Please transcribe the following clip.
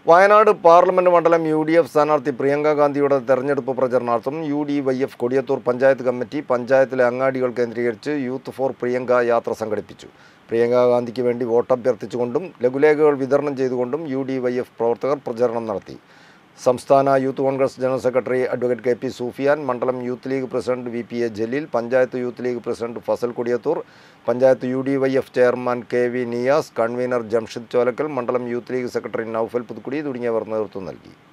Wayanad parliament മണ്ഡലം U D F സ്ഥാനാർത്ഥി പ്രിയങ്ക ഗാന്ധിയുടെ തെരഞ്ഞെടുപ്പ് പ്രചരണാർത്ഥം U D Y F Kodiyathur panchayat committee പഞ്ചായത്തിലെ അങ്ങാടികൾ കേന്ദ്രീകരിച്ച് യൂത്ത് ഫോർ പ്രിയങ്ക യാത്ര സംഘടിപ്പിച്ചു പ്രിയങ്ക ഗാന്ധിക്ക് വേണ്ടി വോട്ടഭ്യർത്ഥിച്ചുകൊണ്ടും ലഘുലേഖകൾ വിതരണം ചെയ്തുകൊണ്ടും യു ഡി വൈ എഫ് പ്രവർത്തകർ പ്രചരണം നടത്തി സംസ്ഥാന youth Congress general secretary advocate K P Sufiyan മണ്ഡലം youth league president V P A Jaleel panchayat youth league president Fasal Kodiyathur panchayat U D Y F chairman K V Niyas convener Jamshid Cholakkal മണ്ഡലം youth league secretary Naufal Puthukkudi തുടങ്ങിയവർ നേതൃത്വം നൽകി